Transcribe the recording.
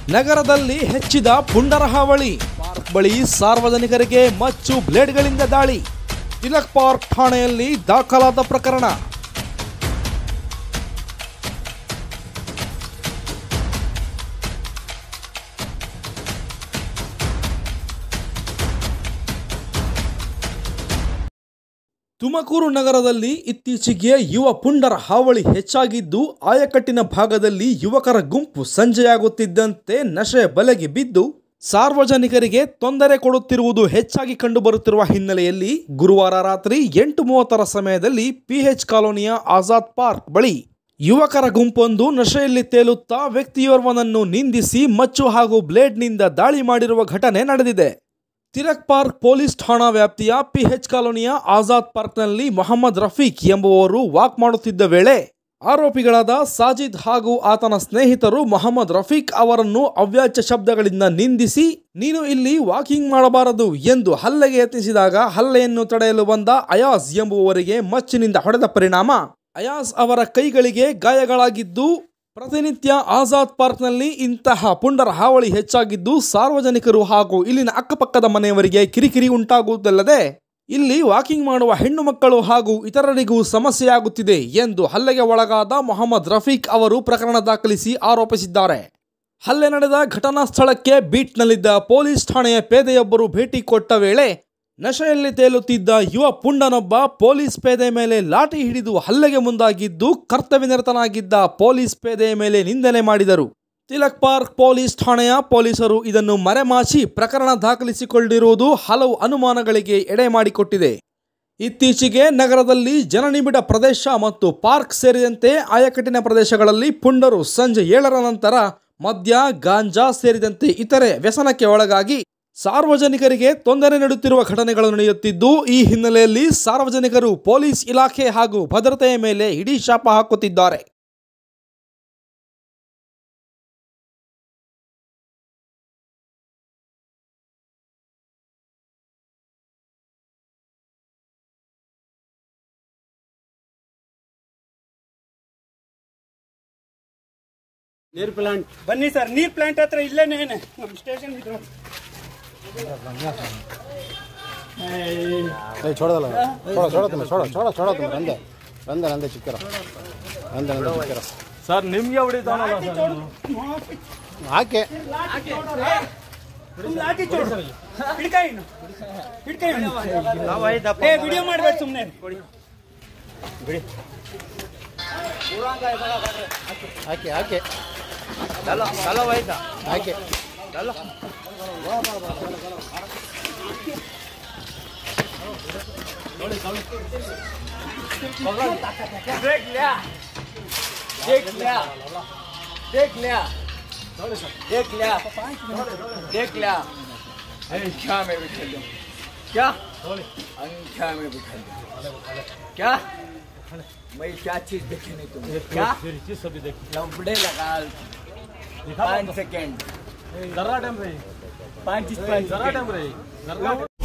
ನಗರದಲ್ಲಿ ಹೆಚ್ಚಿದ ಪುಂಡರ ಹಾವಳಿ ಪಾರ್ಕ್ ಬಳಿ ಸಾರ್ವಜನಿಕರಿಗೆ ಮಚ್ಚು ಬ್ಲೇಡ್ಗಳಿಂದ ದಾಳಿ ತಿಲಕ್ ಪಾರ್ಕ್ ಠಾಣೆಯಲ್ಲಿ ದಾಖಲಾದ ಪ್ರಕರಣ ತುಮಕೂರು ನಗರದಲ್ಲಿ ಇತ್ತೀಚೆಗೆ ಯುವ ಪುಂಡರ ಹಾವಳಿ ಹೆಚ್ಚಾಗಿದ್ದು ಆಯಕಟ್ಟಿನ ಭಾಗದಲ್ಲಿ ಯುವಕರ ಗುಂಪು ಸಂಜೆಯಾಗುತ್ತಿದ್ದಂತೆ ನಶೆ ಬಲೆಗೆ ಬಿದ್ದು ಸಾರ್ವಜನಿಕರಿಗೆ ತೊಂದರೆ ಕೊಡುತ್ತಿರುವುದು ಹೆಚ್ಚಾಗಿ ಕಂಡುಬರುತ್ತಿರುವ ಹಿನ್ನೆಲೆಯಲ್ಲಿ ಗುರುವಾರ ರಾತ್ರಿ ಎಂಟು ಮೂವತ್ತರ ಸಮಯದಲ್ಲಿ ಪಿಎಚ್ ಕಾಲೋನಿಯ ಆಜಾದ್ ಪಾರ್ಕ್ ಬಳಿ ಯುವಕರ ಗುಂಪೊಂದು ನಶೆಯಲ್ಲಿ ತೇಲುತ್ತಾ ವ್ಯಕ್ತಿಯೋರ್ವನನ್ನು ನಿಂದಿಸಿ ಮಚ್ಚು ಹಾಗೂ ಬ್ಲೇಡ್ನಿಂದ ದಾಳಿ ಮಾಡಿರುವ ಘಟನೆ ನಡೆದಿದೆ ತಿಲಕ್ ಪಾರ್ಕ್ ಪೊಲೀಸ್ ಠಾಣಾ ವ್ಯಾಪ್ತಿಯ ಪಿಎಚ್ ಕಾಲೋನಿಯ ಆಜಾದ್ ಪಾರ್ಕ್ನಲ್ಲಿ ಮೊಹಮ್ಮದ್ ರಫೀಕ್ ಎಂಬುವವರು ವಾಕ್ ಮಾಡುತ್ತಿದ್ದ ವೇಳೆ ಆರೋಪಿಗಳಾದ ಸಾಜಿದ್ ಹಾಗೂ ಆತನ ಸ್ನೇಹಿತರು ಮೊಹಮ್ಮದ್ ರಫೀಕ್ ಅವರನ್ನು ಅವ್ಯಾಚ್ಯ ಶಬ್ದಗಳಿಂದ ನಿಂದಿಸಿ ನೀನು ಇಲ್ಲಿ ವಾಕಿಂಗ್ ಮಾಡಬಾರದು ಎಂದು ಹಲ್ಲೆಗೆ ಯತ್ನಿಸಿದಾಗ ಹಲ್ಲೆಯನ್ನು ತಡೆಯಲು ಬಂದ ಅಯಾಸ್ ಎಂಬುವವರಿಗೆ ಮಚ್ಚಿನಿಂದ ಹೊಡೆದ ಪರಿಣಾಮ ಅಯಾಸ್ ಅವರ ಕೈಗಳಿಗೆ ಗಾಯಗಳಾಗಿದ್ದು ಪ್ರತಿನಿತ್ಯ ಆಜಾದ್ ಪಾರ್ಕ್ನಲ್ಲಿ ಇಂತಹ ಪುಂಡರ ಹಾವಳಿ ಹೆಚ್ಚಾಗಿದ್ದು ಸಾರ್ವಜನಿಕರು ಹಾಗೂ ಇಲ್ಲಿನ ಅಕ್ಕಪಕ್ಕದ ಮನೆಯವರಿಗೆ ಕಿರಿಕಿರಿ ಉಂಟಾಗುವುದಲ್ಲದೆ ಇಲ್ಲಿ ವಾಕಿಂಗ್ ಮಾಡುವ ಹೆಣ್ಣು ಮಕ್ಕಳು ಹಾಗೂ ಇತರರಿಗೂ ಸಮಸ್ಯೆಯಾಗುತ್ತಿದೆ ಎಂದು ಹಲ್ಲೆಗೆ ಒಳಗಾದ ಮೊಹಮ್ಮದ್ ರಫೀಕ್ ಅವರು ಪ್ರಕರಣ ದಾಖಲಿಸಿ ಆರೋಪಿಸಿದ್ದಾರೆ ಹಲ್ಲೆ ನಡೆದ ಘಟನಾ ಸ್ಥಳಕ್ಕೆ ಬೀಟ್ನಲ್ಲಿದ್ದ ಪೊಲೀಸ್ ಠಾಣೆಯ ಪೇದೆಯೊಬ್ಬರು ಭೇಟಿ ಕೊಟ್ಟ ವೇಳೆ ನಶೆಯಲ್ಲಿ ತೇಲುತ್ತಿದ್ದ ಯುವ ಪುಂಡನೊಬ್ಬ ಪೊಲೀಸ್ ಪೇದೆ ಮೇಲೆ ಲಾಠಿ ಹಿಡಿದು ಹಲ್ಲೆಗೆ ಮುಂದಾಗಿದ್ದು ಕರ್ತವ್ಯನಿರತನಾಗಿದ್ದ ಪೊಲೀಸ್ ಪೇದೆಯ ಮೇಲೆ ನಿಂದನೆ ಮಾಡಿದರು ತಿಲಕ್ ಪಾರ್ಕ್ ಪೊಲೀಸ್ ಠಾಣೆಯ ಪೊಲೀಸರು ಇದನ್ನು ಮರೆಮಾಚಿ ಪ್ರಕರಣ ದಾಖಲಿಸಿಕೊಂಡಿರುವುದು ಹಲವು ಅನುಮಾನಗಳಿಗೆ ಎಡೆ ಮಾಡಿಕೊಟ್ಟಿದೆ ಇತ್ತೀಚೆಗೆ ನಗರದಲ್ಲಿ ಜನನಿಬಿಡ ಪ್ರದೇಶ ಮತ್ತು ಪಾರ್ಕ್ ಸೇರಿದಂತೆ ಆಯಕಟ್ಟಿನ ಪ್ರದೇಶಗಳಲ್ಲಿ ಪುಂಡರು ಸಂಜೆ ಏಳರ ನಂತರ ಮದ್ಯ ಗಾಂಜಾ ಸೇರಿದಂತೆ ಇತರೆ ವ್ಯಸನಕ್ಕೆ ಒಳಗಾಗಿ ಸಾರ್ವಜನಿಕರಿಗೆ ತೊಂದರೆ ನೀಡುತ್ತಿರುವ ಘಟನೆಗಳು ನಡೆಯುತ್ತಿದ್ದು ಈ ಹಿನ್ನೆಲೆಯಲ್ಲಿ ಸಾರ್ವಜನಿಕರು ಪೊಲೀಸ್ ಇಲಾಖೆ ಹಾಗೂ ಭದ್ರತೆಯ ಮೇಲೆ ಇಡೀ ಶಾಪ ಹಾಕುತ್ತಿದ್ದಾರೆ ನೀರ್ ಪ್ಲಾಂಟ್ ಬನ್ನಿ ಸರ್ ನೀರ್ ಪ್ಲಾಂಟ್ ಹತ್ರ ಇಲ್ಲೇನೆ ನಮ್ಮ ಸ್ಟೇಷನ್ ಇದ್ರು ಏ छोड़ದಲ್ಲ छोड़ो छोड़ो तुम्हें छोड़ो छोड़ो छोड़ो तुम ರಂದೆ ರಂದೆ ರಂದೆ ಚಿಕ್ಕರ ರಂದೆ ರಂದೆ ಚಿಕ್ಕರ ಸರ್ ನಿಮ್ಗೆ ಹೊಡಿತಾನಲ್ಲ ಸರ್ ಹಾಕೆ ಲಾಠಿ ಚೋಡು ಹಿಡ್ಕಾಯಿ ಇನ್ನು. ಹಿಡ್ಕಾಯಿ ಇನ್ನು. ಏ ವಿಡಿಯೋ ಮಾಡ್ಬೇಡ ಸುಮ್ನೆ ಹಾಕೆ ಹಾಕೆ ಹಾಕೆ देख लिया देख लिया देख लिया देख लिया देख लिया अंगठा में बिठा दो क्या अंगठा में बिठा दो क्या मैं क्या चीज देखी नहीं तुम्हें क्या चीज सभी देख लबड़े लगा पाँच सेकेंड जरा टाइम रही पाँच पाँच जरा टाइम रही जरा